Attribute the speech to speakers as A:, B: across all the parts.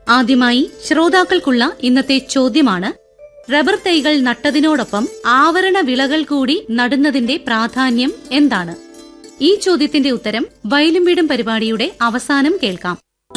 A: ആദ്യമായി ശ്രോതാക്കൾക്കുള്ള ഇന്നത്തെ ചോദ്യമാണ് റബ്ബർ തൈകൾ നട്ടതിനോടൊപ്പം ആവരണ വിളകൾ കൂടി നടുന്നതിന്റെ പ്രാധാന്യം എന്താണ് ഈ ചോദ്യത്തിന്റെ ഉത്തരം വയലും വീടും പരിപാടിയുടെ അവസാനം കേൾക്കാം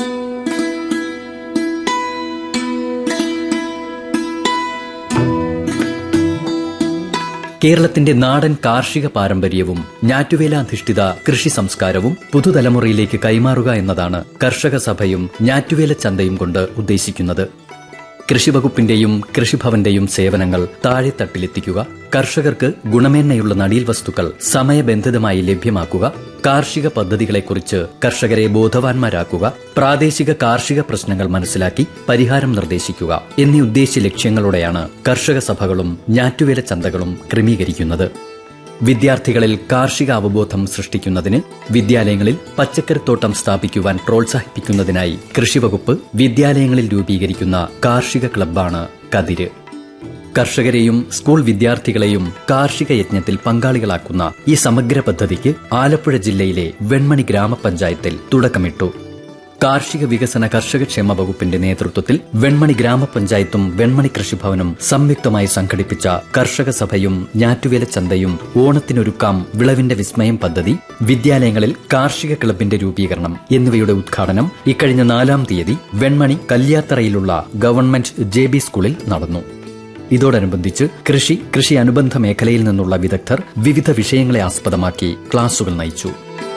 B: കേരളത്തിന്റെ നാടൻ കാർഷിക പാരമ്പര്യവും ഞാറ്റുവേലാധിഷ്ഠിത കൃഷി സംസ്കാരവും പുതുതലമുറയിലേക്ക് കൈമാറുക എന്നതാണ് കർഷക സഭയും ഞാറ്റുവേല ചന്തയും കൊണ്ട് ഉദ്ദേശിക്കുന്നത് കൃഷിവകുപ്പിന്റെയും കൃഷിഭവന്റെയും സേവനങ്ങൾ താഴെത്തട്ടിലെത്തിക്കുക കർഷകർക്ക് ഗുണമേന്മയുള്ള നടീൽ വസ്തുക്കൾ സമയബന്ധിതമായി ലഭ്യമാക്കുക കാർഷിക പദ്ധതികളെക്കുറിച്ച് കർഷകരെ ബോധവാന്മാരാക്കുക പ്രാദേശിക കാർഷിക പ്രശ്നങ്ങൾ മനസ്സിലാക്കി പരിഹാരം നിർദ്ദേശിക്കുക എന്നീ ഉദ്ദേശ്യ ലക്ഷ്യങ്ങളോടെയാണ് കർഷക സഭകളും ഞാറ്റുവേല ചന്തകളും ക്രമീകരിക്കുന്നത് വിദ്യാർത്ഥികളിൽ കാർഷിക അവബോധം സൃഷ്ടിക്കുന്നതിന് വിദ്യാലയങ്ങളിൽ പച്ചക്കറിത്തോട്ടം സ്ഥാപിക്കുവാൻ പ്രോത്സാഹിപ്പിക്കുന്നതിനായി കൃഷിവകുപ്പ് വിദ്യാലയങ്ങളിൽ രൂപീകരിക്കുന്ന കാർഷിക ക്ലബ്ബാണ് കതിര് കർഷകരെയും സ്കൂൾ വിദ്യാർത്ഥികളെയും കാർഷിക യജ്ഞത്തിൽ പങ്കാളികളാക്കുന്ന ഈ സമഗ്ര പദ്ധതിക്ക് ആലപ്പുഴ ജില്ലയിലെ വെൺമണി ഗ്രാമപഞ്ചായത്തിൽ തുടക്കമിട്ടു കാർഷിക വികസന കർഷകക്ഷേമ വകുപ്പിന്റെ നേതൃത്വത്തിൽ വെൺമണി ഗ്രാമപഞ്ചായത്തും വെൺമണി കൃഷിഭവനും സംയുക്തമായി സംഘടിപ്പിച്ച കർഷക സഭയും ഞാറ്റുവേല ചന്തയും ഓണത്തിനൊരുക്കാം വിളവിന്റെ വിസ്മയം പദ്ധതി വിദ്യാലയങ്ങളിൽ കാർഷിക ക്ലബിന്റെ രൂപീകരണം എന്നിവയുടെ ഉദ്ഘാടനം ഇക്കഴിഞ്ഞ നാലാം തീയതി വെൺമണി കല്യാത്തറയിലുള്ള ഗവൺമെന്റ് ജെ ബി സ്കൂളിൽ നടന്നു ഇതോടനുബന്ധിച്ച് കൃഷി കൃഷി അനുബന്ധ മേഖലയിൽ നിന്നുള്ള വിദഗ്ധർ വിവിധ വിഷയങ്ങളെ ആസ്പദമാക്കി ക്ലാസുകൾ നയിച്ചു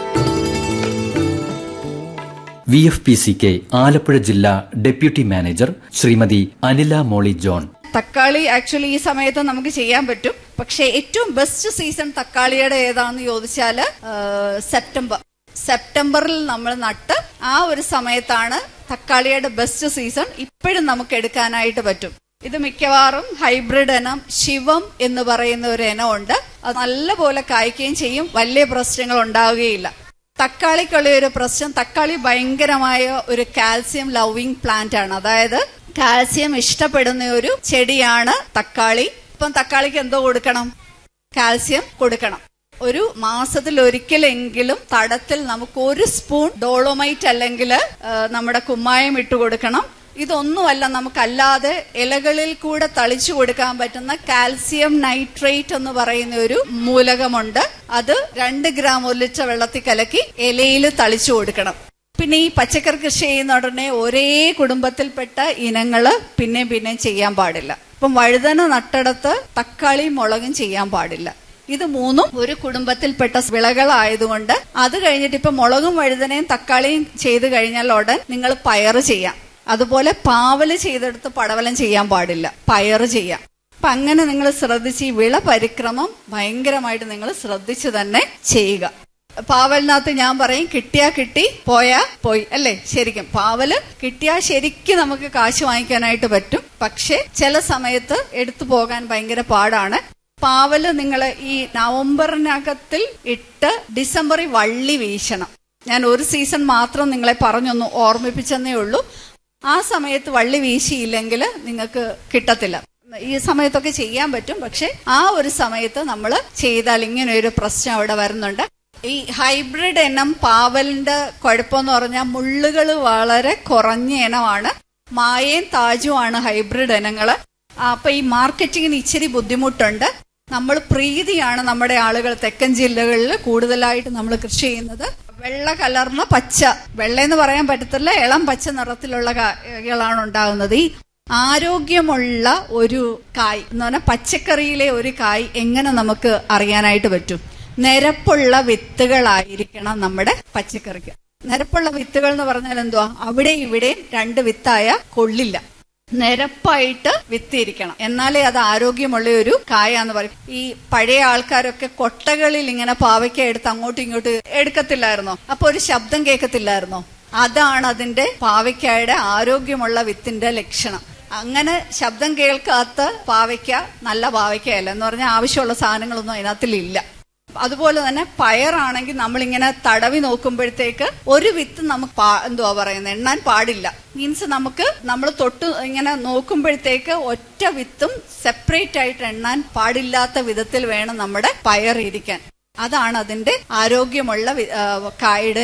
B: V F P C K Alappuzha ജില്ലാ ഡെപ്യൂട്ടി മാനേജർ ശ്രീമതി അനില മോളി ജോൺ
C: തക്കാളി ആക്ച്വലി ഈ സമയത്ത് നമുക്ക് ചെയ്യാൻ പറ്റും പക്ഷേ ഏറ്റവും ബെസ്റ്റ് സീസൺ തക്കാളിയുടെ ഏതാണെന്ന് ചോദിച്ചാൽ സെപ്റ്റംബർ സെപ്റ്റംബറിൽ നമ്മൾ നട്ട് ആ ഒരു സമയത്താണ് തക്കാളിയുടെ ബെസ്റ്റ് സീസൺ ഇപ്പോഴും നമുക്ക് എടുക്കാനായിട്ട് പറ്റും ഇത് മിക്കവാറും ഹൈബ്രിഡ് ഇനം ശിവം എന്ന് പറയുന്ന ഒരു ഇനമുണ്ട് അത് നല്ലപോലെ കായ്ക്കുകയും ചെയ്യും വലിയ പ്രശ്നങ്ങൾ ഉണ്ടാവുകയില്ല തക്കാളിക്കുള്ള ഒരു പ്രശ്നം തക്കാളി ഭയങ്കരമായ ഒരു കാൽസ്യം ലവിങ് പ്ലാന്റ് ആണ് അതായത് കാൽസ്യം ഇഷ്ടപ്പെടുന്ന ഒരു ചെടിയാണ് തക്കാളി ഇപ്പം തക്കാളിക്ക് എന്തോ കൊടുക്കണം കാൽസ്യം കൊടുക്കണം ഒരു മാസത്തിൽ ഒരിക്കലെങ്കിലും തടത്തിൽ നമുക്ക് ഒരു സ്പൂൺ ഡോളോമൈറ്റ് അല്ലെങ്കിൽ നമ്മുടെ കുമ്മായം ഇട്ട് കൊടുക്കണം ഇതൊന്നുമല്ല നമുക്കല്ലാതെ ഇലകളിൽ കൂടെ തളിച്ചു കൊടുക്കാൻ പറ്റുന്ന കാൽസ്യം നൈട്രേറ്റ് എന്ന് പറയുന്ന ഒരു മൂലകമുണ്ട് അത് രണ്ട് ഗ്രാം ഒരു ലിറ്റർ വെള്ളത്തിൽ കലക്കി ഇലയിൽ തളിച്ചു കൊടുക്കണം പിന്നെ ഈ പച്ചക്കറി കൃഷി ചെയ്യുന്ന ഉടനെ ഒരേ കുടുംബത്തിൽപ്പെട്ട ഇനങ്ങള് പിന്നെ പിന്നെ ചെയ്യാൻ പാടില്ല ഇപ്പം വഴുതന നട്ടിടത്ത് തക്കാളി മുളകും ചെയ്യാൻ പാടില്ല ഇത് മൂന്നും ഒരു കുടുംബത്തിൽപ്പെട്ട വിളകളായതുകൊണ്ട് അത് കഴിഞ്ഞിട്ട് ഇപ്പൊ മുളകും വഴുതനയും തക്കാളിയും ചെയ്ത് കഴിഞ്ഞാൽ ഉടൻ നിങ്ങൾ പയറ് ചെയ്യാം അതുപോലെ പാവല് ചെയ്തെടുത്ത് പടവലം ചെയ്യാൻ പാടില്ല പയറ് ചെയ്യാം അപ്പൊ അങ്ങനെ നിങ്ങൾ ശ്രദ്ധിച്ച് ഈ വിള പരിക്രമം ഭയങ്കരമായിട്ട് നിങ്ങൾ ശ്രദ്ധിച്ചു തന്നെ ചെയ്യുക പാവലിനകത്ത് ഞാൻ പറയും കിട്ടിയാ കിട്ടി പോയാ പോയി അല്ലേ ശരിക്കും പാവല് കിട്ടിയാ ശരിക്കും നമുക്ക് കാശ് വാങ്ങിക്കാനായിട്ട് പറ്റും പക്ഷെ ചില സമയത്ത് എടുത്തു പോകാൻ ഭയങ്കര പാടാണ് പാവല് നിങ്ങൾ ഈ നവംബറിനകത്തിൽ ഇട്ട് ഡിസംബറിൽ വള്ളി വീശണം ഞാൻ ഒരു സീസൺ മാത്രം നിങ്ങളെ പറഞ്ഞൊന്ന് ഓർമ്മിപ്പിച്ചെന്നേ ഉള്ളൂ ആ സമയത്ത് വള്ളി വീശിയില്ലെങ്കിൽ നിങ്ങൾക്ക് കിട്ടത്തില്ല ഈ സമയത്തൊക്കെ ചെയ്യാൻ പറ്റും പക്ഷെ ആ ഒരു സമയത്ത് നമ്മൾ ചെയ്താൽ ഇങ്ങനെ ഒരു പ്രശ്നം അവിടെ വരുന്നുണ്ട് ഈ ഹൈബ്രിഡ് ഇനം പാവലിന്റെ കുഴപ്പമെന്ന് പറഞ്ഞാൽ മുള്ളുകൾ വളരെ കുറഞ്ഞ ഇനമാണ് മായയും താജുമാണ് ഹൈബ്രിഡ് ഇനങ്ങള് അപ്പൊ ഈ മാർക്കറ്റിങ്ങിന് ഇച്ചിരി ബുദ്ധിമുട്ടുണ്ട് നമ്മൾ പ്രീതിയാണ് നമ്മുടെ ആളുകൾ തെക്കൻ ജില്ലകളിൽ കൂടുതലായിട്ട് നമ്മൾ കൃഷി ചെയ്യുന്നത് വെള്ള കലർന്ന പച്ച വെള്ള എന്ന് പറയാൻ പറ്റത്തില്ല ഇളം പച്ച നിറത്തിലുള്ള കായകളാണ് ഉണ്ടാകുന്നത് ഈ ആരോഗ്യമുള്ള ഒരു കായ് എന്ന് പറഞ്ഞാൽ പച്ചക്കറിയിലെ ഒരു കായ് എങ്ങനെ നമുക്ക് അറിയാനായിട്ട് പറ്റും നിരപ്പുള്ള വിത്തുകളായിരിക്കണം നമ്മുടെ പച്ചക്കറിക്ക് നിരപ്പുള്ള വിത്തുകൾ എന്ന് പറഞ്ഞാൽ എന്തുവാ അവിടെ ഇവിടെയും രണ്ട് വിത്തായ കൊള്ളില്ല നിരപ്പായിട്ട് വിത്തിരിക്കണം എന്നാലേ അത് ആരോഗ്യമുള്ള ഒരു കായാന്ന് പറയും ഈ പഴയ ആൾക്കാരൊക്കെ കൊട്ടകളിൽ ഇങ്ങനെ പാവയ്ക്ക എടുത്ത് അങ്ങോട്ടും ഇങ്ങോട്ടും എടുക്കത്തില്ലായിരുന്നോ അപ്പൊ ഒരു ശബ്ദം കേൾക്കത്തില്ലായിരുന്നോ അതാണ് അതിന്റെ പാവയ്ക്കായുടെ ആരോഗ്യമുള്ള വിത്തിന്റെ ലക്ഷണം അങ്ങനെ ശബ്ദം കേൾക്കാത്ത പാവയ്ക്ക നല്ല പാവയ്ക്കയല്ല എന്ന് പറഞ്ഞാൽ ആവശ്യമുള്ള സാധനങ്ങളൊന്നും അതിനകത്തിലില്ല അതുപോലെ തന്നെ പയറാണെങ്കിൽ നമ്മളിങ്ങനെ തടവി നോക്കുമ്പോഴത്തേക്ക് ഒരു വിത്ത് നമുക്ക് എന്തുവാ പറയുന്നത് എണ്ണാൻ പാടില്ല മീൻസ് നമുക്ക് നമ്മൾ തൊട്ട് ഇങ്ങനെ നോക്കുമ്പോഴത്തേക്ക് ഒറ്റ വിത്തും സെപ്പറേറ്റ് ആയിട്ട് എണ്ണാൻ പാടില്ലാത്ത വിധത്തിൽ വേണം നമ്മുടെ പയർ ഇരിക്കാൻ അതാണ് അതിന്റെ ആരോഗ്യമുള്ള കായുടെ